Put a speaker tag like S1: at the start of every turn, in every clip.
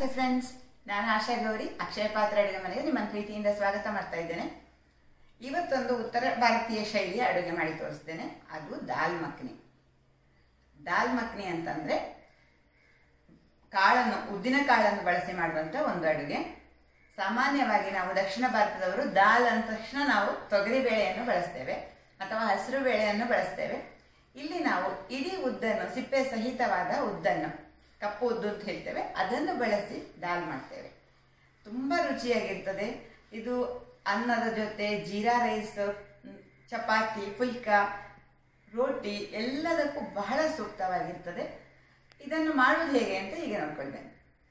S1: ನಮಸ್ತೆ ಫ್ರೆಂಡ್ಸ್ ನಾನು ಆಶಾ ಗೌರಿ ಅಕ್ಷಯ ಪಾತ್ರ ಅಡುಗೆ ಮನೆಗೆ ನಿಮ್ಮನ್ನು ಪ್ರೀತಿಯಿಂದ ಸ್ವಾಗತ ಮಾಡ್ತಾ ಇದ್ದೇನೆ ಇವತ್ತೊಂದು ಉತ್ತರ ಭಾರತೀಯ ಶೈಲಿಯ ಅಡುಗೆ ಮಾಡಿ ತೋರಿಸ್ತೇನೆ ಅದು ದಾಲ್ ಮಖ್ನಿ ದಾಲ್ ಮಖ್ನಿ ಅಂತಂದ್ರೆ ಕಾಳನ್ನು ಉದ್ದಿನ ಕಾಳನ್ನು ಬಳಸಿ ಮಾಡುವಂತ ಒಂದು ಅಡುಗೆ ಸಾಮಾನ್ಯವಾಗಿ ನಾವು ದಕ್ಷಿಣ ಭಾರತದವರು ದಾಲ್ ಅಂದ ತಕ್ಷಣ ನಾವು ತೊಗರಿ ಬೇಳೆಯನ್ನು ಬಳಸ್ತೇವೆ ಅಥವಾ ಹಸಿರು ಬೇಳೆಯನ್ನು ಬಳಸ್ತೇವೆ ಇಲ್ಲಿ ನಾವು ಇಡೀ ಉದ್ದನ್ನು ಸಿಪ್ಪೆ ಸಹಿತವಾದ ಉದ್ದನ್ನು ಕಪ್ಪು ಉದ್ದು ಅಂತ ಹೇಳ್ತೇವೆ ಅದನ್ನು ಬಳಸಿ ದಾಲ್ ಮಾಡ್ತೇವೆ ತುಂಬ ರುಚಿಯಾಗಿರ್ತದೆ ಇದು ಅನ್ನದ ಜೊತೆ ಜೀರಾ ರೈಸ್ ಮ್, ಚಪಾತಿ ಪುಲ್ಕ ರೋಟಿ ಎಲ್ಲದಕ್ಕೂ ಬಹಳ ಸೂಕ್ತವಾಗಿರ್ತದೆ ಇದನ್ನು ಮಾಡುವುದು ಹೇಗೆ ಅಂತ ಈಗ ನೋಡ್ಕೊಳ್ತೇನೆ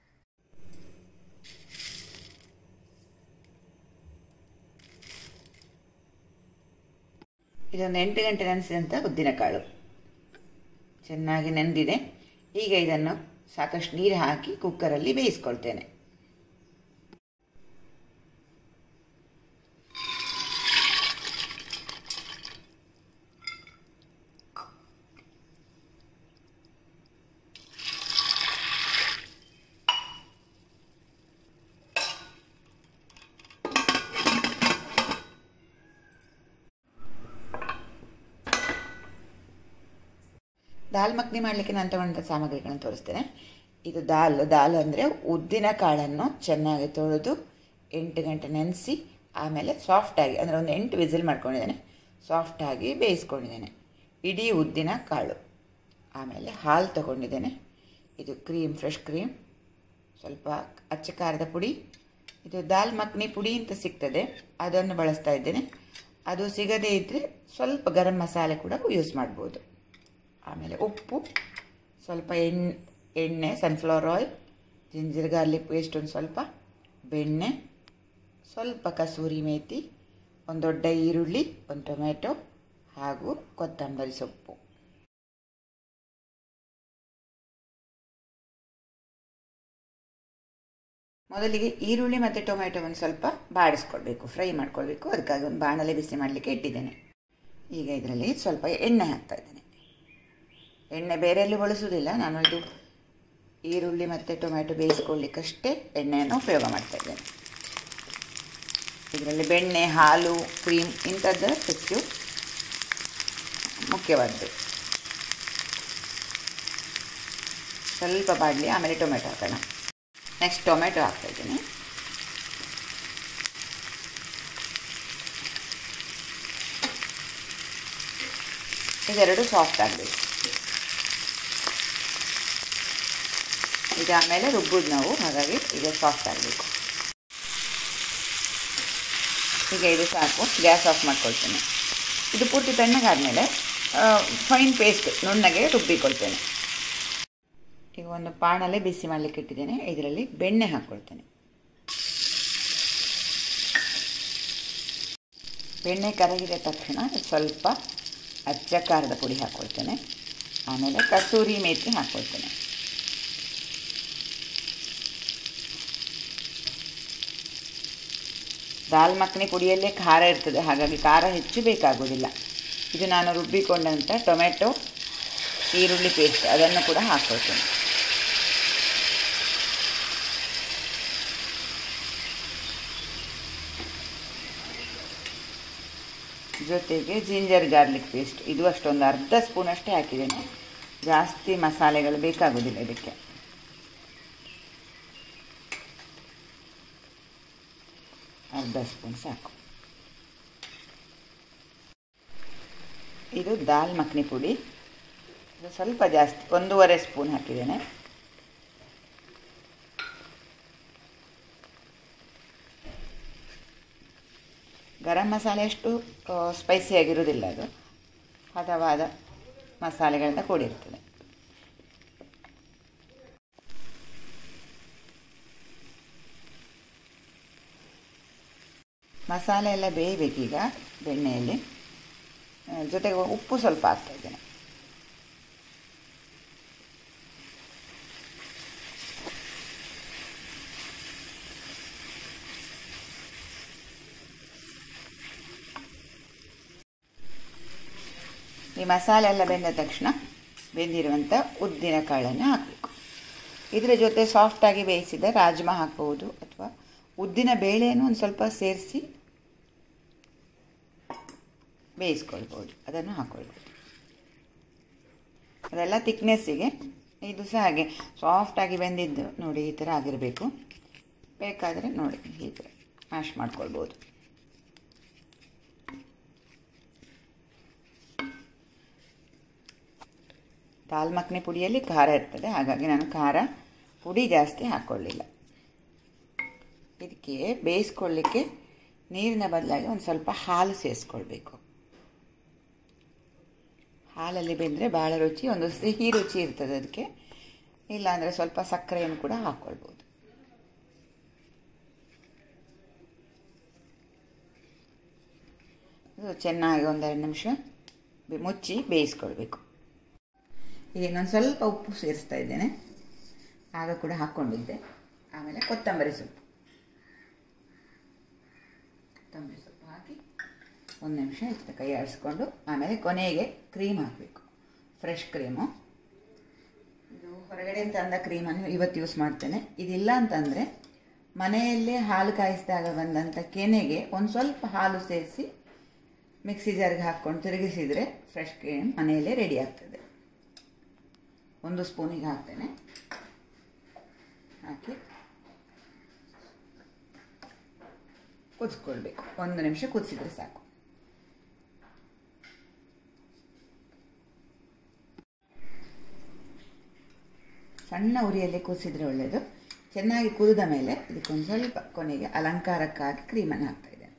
S1: ಇದೊಂದು ಎಂಟು ಗಂಟೆ ನೆನೆಸಿದಂಥ ಉದ್ದಿನಕಾಳು ಚೆನ್ನಾಗಿ ನೆಂದಿದೆ ಈಗ ಇದನ್ನು ಸಾಕಷ್ಟು ನೀರು ಹಾಕಿ ಕುಕ್ಕರಲ್ಲಿ ಬೇಯಿಸ್ಕೊಳ್ತೇನೆ ದಾಲ್ ಮಖ್ನಿ ಮಾಡಲಿಕ್ಕೆ ನಾನು ತಗೊಂಡ ಸಾಮಗ್ರಿಗಳನ್ನು ತೋರಿಸ್ತೇನೆ ಇದು ದಾಲ್ ದಾಲ್ ಅಂದರೆ ಉದ್ದಿನ ಕಾಳನ್ನು ಚೆನ್ನಾಗಿ ತೊಳೆದು ಎಂಟು ಗಂಟೆ ನೆನೆಸಿ ಆಮೇಲೆ ಸಾಫ್ಟಾಗಿ ಅಂದರೆ ಒಂದು ಎಂಟು ವಿಸಿಲ್ ಮಾಡ್ಕೊಂಡಿದ್ದೇನೆ ಸಾಫ್ಟಾಗಿ ಬೇಯಿಸ್ಕೊಂಡಿದ್ದೇನೆ ಇಡೀ ಉದ್ದಿನ ಕಾಳು ಆಮೇಲೆ ಹಾಲು ತಗೊಂಡಿದ್ದೇನೆ ಇದು ಕ್ರೀಮ್ ಫ್ರೆಶ್ ಕ್ರೀಮ್ ಸ್ವಲ್ಪ ಅಚ್ಚ ಖಾರದ ಪುಡಿ ಇದು ದಾಲ್ ಮಖ್ನಿ ಪುಡಿ ಅಂತ ಸಿಗ್ತದೆ ಅದನ್ನು ಬಳಸ್ತಾ ಇದ್ದೇನೆ ಅದು ಸಿಗದೇ ಇದ್ದರೆ ಸ್ವಲ್ಪ ಗರಂ ಮಸಾಲೆ ಕೂಡ ಯೂಸ್ ಮಾಡ್ಬೋದು ಆಮೇಲೆ ಉಪ್ಪು ಸ್ವಲ್ಪ ಎಣ್ಣೆ ಎಣ್ಣೆ sunflower oil ginger garlic paste ಒಂದು ಸ್ವಲ್ಪ ಬೆಣ್ಣೆ ಸ್ವಲ್ಪ ಕಸೂರಿ ಮೇಥಿ ಒಂದು ದೊಡ್ಡ ಈರುಳ್ಳಿ ಒಂದು ಟೊಮೆಟೊ ಹಾಗೂ ಕೊತ್ತಂಬರಿ ಸೊಪ್ಪು ಮೊದಲಿಗೆ ಈರುಳ್ಳಿ ಮತ್ತು ಟೊಮೆಟೊವನ್ನು ಸ್ವಲ್ಪ ಬಾಡಿಸ್ಕೊಳ್ಬೇಕು ಫ್ರೈ ಮಾಡ್ಕೊಳ್ಬೇಕು ಅದಕ್ಕಾಗಿ ಒಂದು ಬಾಣಲೆ ಬಿಸಿ ಮಾಡಲಿಕ್ಕೆ ಇಟ್ಟಿದ್ದೇನೆ ಈಗ ಇದರಲ್ಲಿ ಸ್ವಲ್ಪ ಎಣ್ಣೆ ಹಾಕ್ತಾ ಇದ್ದೇನೆ ಎಣ್ಣೆ ಬೇರೆಲ್ಲೂ ಬಳಸುವುದಿಲ್ಲ ನಾನು ಇದು ಈರುಳ್ಳಿ ಮತ್ತು ಟೊಮೆಟೊ ಬೇಯಿಸ್ಕೊಳ್ಳಿಕ್ಕಷ್ಟೇ ಎಣ್ಣೆಯನ್ನು ಉಪಯೋಗ ಮಾಡ್ತಾ ಇದ್ದೇನೆ ಇದರಲ್ಲಿ ಬೆಣ್ಣೆ ಹಾಲು ಕ್ರೀಮ್ ಇಂಥದ್ದು ಹೆಚ್ಚು ಮುಖ್ಯವಾದ್ದು ಸ್ವಲ್ಪ ಬಾಡಲಿ ಆಮೇಲೆ ಟೊಮೆಟೊ ಹಾಕೋಣ ನೆಕ್ಸ್ಟ್ ಟೊಮೆಟೊ ಹಾಕ್ತಾ ಇದ್ದೀನಿ ಇದೆರಡು ಸಾಫ್ಟ್ ಆಗಬೇಕು ಇದು ಆಮೇಲೆ ರುಬ್ಬೋದು ನಾವು ಹಾಗಾಗಿ ಇದು ಸಾಫ್ಟ್ ಆಗಬೇಕು ಈಗ ಇದು ಸಾಕು ಗ್ಯಾಸ್ ಆಫ್ ಮಾಡ್ಕೊಳ್ತೇನೆ ಇದು ಪೂರ್ತಿ ತಣ್ಣಗಾದಮೇಲೆ ಫೈನ್ ಪೇಸ್ಟ್ ನುಣ್ಣಗೆ ರುಬ್ಬಿಕೊಳ್ತೇನೆ ಈಗ ಒಂದು ಪಾಣಲ್ಲೇ ಬಿಸಿ ಮಾಡಲಿಕ್ಕೆ ಇಟ್ಟಿದ್ದೇನೆ ಇದರಲ್ಲಿ ಬೆಣ್ಣೆ ಹಾಕ್ಕೊಳ್ತೇನೆ ಬೆಣ್ಣೆ ಕರಗಿದ ತಕ್ಷಣ ಸ್ವಲ್ಪ ಅಚ್ಚ ಖಾರದ ಪುಡಿ ಹಾಕ್ಕೊಳ್ತೇನೆ ಆಮೇಲೆ ಕಸೂರಿ ಮೇಥಿ ಹಾಕ್ಕೊಳ್ತೇನೆ ದಾಲ್ ಮಖನಿ ಪುಡಿಯಲ್ಲೇ ಖಾರ ಇರ್ತದೆ ಹಾಗಾಗಿ ಖಾರ ಹೆಚ್ಚು ಬೇಕಾಗೋದಿಲ್ಲ ಇದು ನಾನು ರುಬ್ಬಿಕೊಂಡಂಥ ಟೊಮೆಟೊ ಈರುಳ್ಳಿ ಪೇಸ್ಟ್ ಅದನ್ನು ಕೂಡ ಹಾಕ್ಕೊಳ್ತೇನೆ ಜೊತೆಗೆ ಜಿಂಜರ್ ಗಾರ್ಲಿಕ್ ಪೇಸ್ಟ್ ಇದು ಅಷ್ಟೊಂದು ಅರ್ಧ ಸ್ಪೂನ್ ಅಷ್ಟೇ ಹಾಕಿದ್ದೇನೆ ಜಾಸ್ತಿ ಮಸಾಲೆಗಳು ಬೇಕಾಗೋದಿಲ್ಲ ಇದಕ್ಕೆ ಅರ್ಧ ಸ್ಪೂನ್ ಸಾಕು ಇದು ದಾಲ್ ಮಖನಿ ಪುಡಿ ಇದು ಸ್ವಲ್ಪ ಜಾಸ್ತಿ ಒಂದೂವರೆ ಸ್ಪೂನ್ ಹಾಕಿದ್ದೇನೆ ಗರಂ ಮಸಾಲೆ ಅಷ್ಟು ಸ್ಪೈಸಿಯಾಗಿರೋದಿಲ್ಲ ಅದು ಹದವಾದ ಮಸಾಲೆಗಳಿಂದ ಕೂಡಿರ್ತದೆ ಮಸಾಲೆ ಎಲ್ಲ ಬೇಯಬೇಕೀಗ ಬೆಣ್ಣೆಯಲ್ಲಿ ಆ, ಜೊತೆಗೆ ಉಪ್ಪು ಸ್ವಲ್ಪ ಹಾಕ್ತಾ ಇದ್ದೇನೆ ಈ ಮಸಾಲೆ ಎಲ್ಲ ಬೆಂದ ತಕ್ಷಣ ಬೆಂದಿರುವಂಥ ಉದ್ದಿನ ಕಾಳನ್ನು ಹಾಕಬೇಕು ಇದರ ಜೊತೆ ಸಾಫ್ಟಾಗಿ ಬೇಯಿಸಿದ ರಾಜ್ಮಾ ಹಾಕ್ಬೋದು ಅಥವಾ ಉದ್ದಿನ ಬೇಳೆಯನ್ನು ಒಂದು ಸ್ವಲ್ಪ ಸೇರಿಸಿ ಬೇಯಿಸ್ಕೊಳ್ಬೋದು ಅದನ್ನು ಹಾಕ್ಕೊಳ್ಬೋದು ಅದೆಲ್ಲ ತಿಕ್ನೆಸ್ಸಿಗೆ ಇದು ಸಹ ಹಾಗೆ ಸಾಫ್ಟಾಗಿ ಬೆಂದಿದ್ದು ನೋಡಿ ಈ ಥರ ಆಗಿರಬೇಕು ಬೇಕಾದರೆ ನೋಡಿ ಹೀಗೆ ಮ್ಯಾಶ್ ಮಾಡ್ಕೊಳ್ಬೋದು ದಾಲ್ ಮಖನಿ ಪುಡಿಯಲ್ಲಿ ಖಾರ ಇರ್ತದೆ ಹಾಗಾಗಿ ನಾನು ಖಾರ ಪುಡಿ ಜಾಸ್ತಿ ಹಾಕ್ಕೊಳ್ಳಿಲ್ಲ ಇದಕ್ಕೆ ಬೇಯಿಸ್ಕೊಳ್ಳಿಕ್ಕೆ ನೀರಿನ ಬದಲಾಗಿ ಒಂದು ಸ್ವಲ್ಪ ಹಾಲು ಸೇರಿಸ್ಕೊಳ್ಬೇಕು ಹಾಲಲ್ಲಿ ಬೆಂದರೆ ಭಾಳ ರುಚಿ ಒಂದು ಸಿಹಿ ರುಚಿ ಇರ್ತದೆ ಅದಕ್ಕೆ ಇಲ್ಲಾಂದರೆ ಸ್ವಲ್ಪ ಸಕ್ಕರೆಯನ್ನು ಕೂಡ ಹಾಕ್ಕೊಳ್ಬೋದು ಇದು ಚೆನ್ನಾಗಿ ಒಂದೆರಡು ನಿಮಿಷ ಮುಚ್ಚಿ ಬೇಯಿಸ್ಕೊಳ್ಬೇಕು ಈಗ ಇನ್ನೊಂದು ಸ್ವಲ್ಪ ಉಪ್ಪು ಸೇರಿಸ್ತಾ ಇದ್ದೇನೆ ಆಗ ಕೂಡ ಹಾಕ್ಕೊಂಡಿದ್ದೆ ಆಮೇಲೆ ಕೊತ್ತಂಬರಿ ಸೊಪ್ಪು ಕೊತ್ತಂಬರಿ ಸೊಪ್ಪು ಹಾಕಿ ಒಂದು ನಿಮಿಷ ಇಷ್ಟ ಕೈ ಆಡಿಸ್ಕೊಂಡು ಆಮೇಲೆ ಕೊನೆಗೆ ಕ್ರೀಮ್ ಹಾಕಬೇಕು ಫ್ರೆಶ್ ಕ್ರೀಮು ಇದು ಹೊರಗಡೆ ತಂದ ಕ್ರೀಮನ್ನು ಇವತ್ತು ಯೂಸ್ ಮಾಡ್ತೇನೆ ಇದಿಲ್ಲ ಅಂತಂದರೆ ಮನೆಯಲ್ಲೇ ಹಾಲು ಕಾಯಿಸಿದಾಗ ಬಂದಂಥ ಕೆನೆಗೆ ಒಂದು ಸ್ವಲ್ಪ ಹಾಲು ಸೇರಿಸಿ ಮಿಕ್ಸಿ ಜಾರ್ಗೆ ಹಾಕ್ಕೊಂಡು ತಿರುಗಿಸಿದರೆ ಫ್ರೆಶ್ ಕ್ರೀಮ್ ಮನೆಯಲ್ಲೇ ರೆಡಿ ಆಗ್ತದೆ ಒಂದು ಸ್ಪೂನಿಗೆ ಹಾಕ್ತೇನೆ ಹಾಕಿ ಕುದಿಸ್ಕೊಳ್ಬೇಕು ಒಂದು ನಿಮಿಷ ಕುದಿಸಿದ್ರೆ ಸಾಕು ಸಣ್ಣ ಉರಿಯಲ್ಲಿ ಕುದಿಸಿದ್ರೆ ಒಳ್ಳೆಯದು ಚೆನ್ನಾಗಿ ಕುದಿದ ಮೇಲೆ ಇದಕ್ಕೊಂದು ಸ್ವಲ್ಪ ಕೊನೆಗೆ ಅಲಂಕಾರಕ್ಕಾಗಿ ಕ್ರೀಮನ್ನು ಹಾಕ್ತಾ ಇದ್ದೇನೆ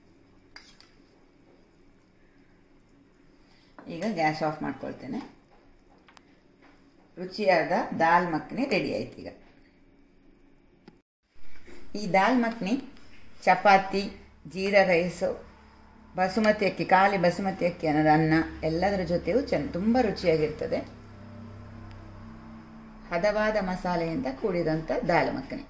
S1: ಈಗ ಗ್ಯಾಸ್ ಆಫ್ ಮಾಡ್ಕೊಳ್ತೇನೆ ರುಚಿಯಾದ ದಾಲ್ ಮಖನಿ ರೆಡಿ ಆಯ್ತು ಈಗ ಈ ದಾಲ್ ಮಖನಿ ಚಪಾತಿ ಜೀರಾ ರೈಸು ಬಸುಮತಿ ಅಕ್ಕಿ ಖಾಲಿ ಬಸುಮತಿ ಅಕ್ಕಿ ಅನ್ನೋದು ಅನ್ನ ಎಲ್ಲದರ ಜೊತೆಯೂ ಚೆನ್ನ ತುಂಬ ರುಚಿಯಾಗಿರ್ತದೆ ಹದವಾದ ಮಸಾಲೆಯಿಂದ ಕೂಡಿದಂಥ ದಾಲ್ ಮಖನಿ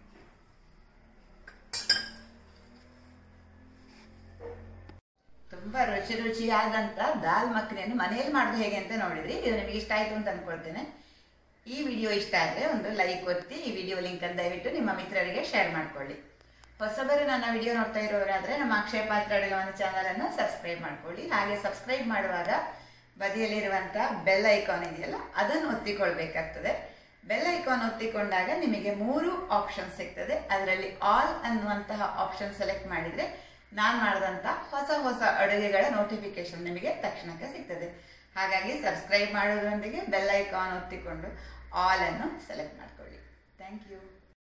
S1: ತುಂಬ ರುಚಿ ರುಚಿಯಾದಂಥ ದಾಲ್ ಮಖನಿಯನ್ನು ಮನೆಯಲ್ಲಿ ಮಾಡೋದು ಹೇಗೆ ಅಂತ ನೋಡಿದ್ರಿ ಇದು ನಿಮಗೆ ಇಷ್ಟ ಆಯಿತು ಅಂತ ಅಂದ್ಕೊಳ್ತೇನೆ ಈ ವಿಡಿಯೋ ಇಷ್ಟ ಆದರೆ ಒಂದು ಲೈಕ್ ಒತ್ತಿ ಈ ವಿಡಿಯೋ ಲಿಂಕನ್ನು ದಯವಿಟ್ಟು ನಿಮ್ಮ ಮಿತ್ರರಿಗೆ ಶೇರ್ ಮಾಡ್ಕೊಳ್ಳಿ ಹೊಸಬರು ನನ್ನ ವಿಡಿಯೋ ನೋಡ್ತಾ ಇರೋರಾದರೆ ನಮ್ಮ ಅಕ್ಷಯ ಪಾತ್ರ ಅಡುಗೆ ಒಂದು ಚಾನಲನ್ನು ಸಬ್ಸ್ಕ್ರೈಬ್ ಮಾಡ್ಕೊಳ್ಳಿ ಹಾಗೆ ಸಬ್ಸ್ಕ್ರೈಬ್ ಮಾಡುವಾಗ ಬದಿಯಲ್ಲಿರುವಂಥ ಬೆಲ್ ಐಕಾನ್ ಇದೆಯಲ್ಲ ಅದನ್ನು ಒತ್ತಿಕೊಳ್ಬೇಕಾಗ್ತದೆ ಬೆಲ್ ಐಕಾನ್ ಒತ್ತಿಕೊಂಡಾಗ ನಿಮಗೆ ಮೂರು ಆಪ್ಷನ್ ಸಿಗ್ತದೆ ಅದರಲ್ಲಿ ಆಲ್ ಅನ್ನುವಂತಹ ಆಪ್ಷನ್ ಸೆಲೆಕ್ಟ್ ಮಾಡಿದರೆ ನಾನು ಮಾಡಿದಂಥ ಹೊಸ ಹೊಸ ಅಡುಗೆಗಳ ನೋಟಿಫಿಕೇಶನ್ ನಿಮಗೆ ತಕ್ಷಣಕ್ಕೆ ಸಿಗ್ತದೆ ಹಾಗಾಗಿ ಸಬ್ಸ್ಕ್ರೈಬ್ ಮಾಡೋದ್ರೊಂದಿಗೆ ಬೆಲ್ ಐಕಾನ್ ಒತ್ತಿಕೊಂಡು ಆಲ್ ಅನ್ನು ಸೆಲೆಕ್ಟ್ ಮಾಡ್ಕೊಳ್ಳಿ ಥ್ಯಾಂಕ್ ಯು